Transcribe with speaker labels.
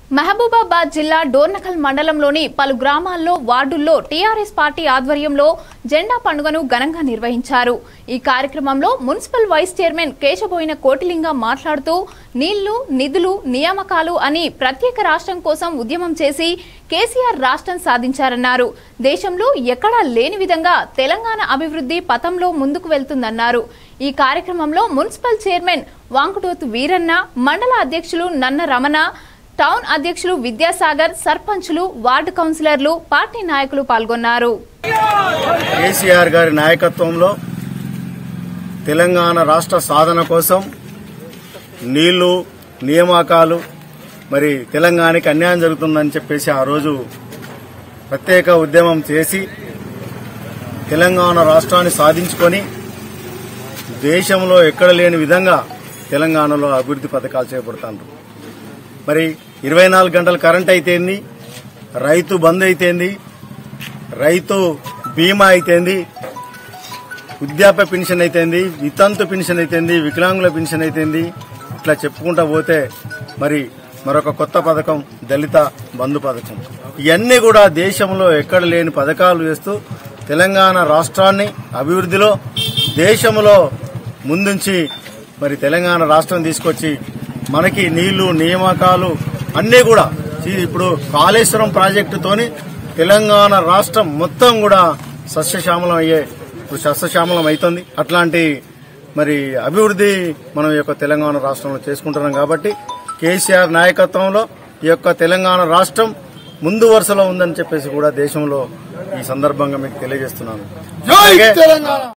Speaker 1: మహబూబాబాద్ జిల్లా డోర్నకల్ మండలంలోని పలు గ్రామాల్లో వార్డుల్లో టీఆర్ఎస్ పార్టీ ఆధ్వర్యంలో జెండా పండుగను ఘనంగా నిర్వహించారు ఈ కార్యక్రమంలో municipal vice chairman Keshaboina Kotilinga మాట్లాడుతూ నీళ్లు నిధులు నియామకాలు అని ప్రత్యేక రాష్ట్రం కోసం ఉద్యమం చేసి కేసీఆర్ రాష్ట్రం సాధించారన్నారు దేశంలో ఎక్కడా లేని విధంగా తెలంగాణ అభివృద్ధి పథంలో ముందుకు వెళ్తుందన్నారు ఈ కార్యక్రమంలో మున్సిపల్ చైర్మన్ వాంకుటోతు వీరన్న మండల అధ్యక్షులు నన్న రమణ టౌన్ అధ్యక్షులు విద్యాసాగర్ సర్పంచులు వార్డు కౌన్సిలర్లు పార్టీ నాయకులు పాల్గొన్నారు
Speaker 2: కేసీఆర్ గారి నాయకత్వంలో తెలంగాణ రాష్ట్ర సాధన కోసం నీళ్లు నియామకాలు మరి తెలంగాణకి అన్యాయం జరుగుతుందని చెప్పేసి ఆ రోజు ప్రత్యేక ఉద్యమం చేసి తెలంగాణ రాష్ట్రాన్ని సాధించుకొని దేశంలో ఎక్కడ లేని విధంగా తెలంగాణలో అభివృద్ధి పథకాలు చేపడుతున్నారు మరి ఇరవై నాలుగు గంటల కరెంట్ అయితేంది రైతు బంద్ అయితేంది రైతు బీమా అయితేంది వృద్ధాప్య పెన్షన్ అయితేంది వితంతు పెన్షన్ అయితేంది వికలాంగుల పెన్షన్ అయితేంది ఇట్లా చెప్పుకుంటా పోతే మరి మరొక కొత్త పథకం దళిత బంధు పథకం ఇవన్నీ కూడా దేశంలో ఎక్కడ లేని పథకాలు వేస్తూ తెలంగాణ రాష్ట్రాన్ని అభివృద్ధిలో దేశంలో ముందుంచి మరి తెలంగాణ రాష్ట్రం తీసుకొచ్చి మనకి నీళ్లు నియామకాలు అన్నీ కూడా ఈ- ఇప్పుడు కాళేశ్వరం ప్రాజెక్టుతోని తెలంగాణ రాష్ట్రం మొత్తం కూడా సస్యశ్యామలం అయ్యే ఇప్పుడు సస్యశ్యామలం అవుతుంది అట్లాంటి మరి అభివృద్ధి మనం ఈ యొక్క తెలంగాణ రాష్ట్రంలో చేసుకుంటున్నాం కాబట్టి కేసీఆర్ నాయకత్వంలో ఈ యొక్క తెలంగాణ రాష్ట్రం ముందు వరుసలో ఉందని చెప్పేసి కూడా దేశంలో ఈ సందర్భంగా మీకు తెలియజేస్తున్నాను అలాగే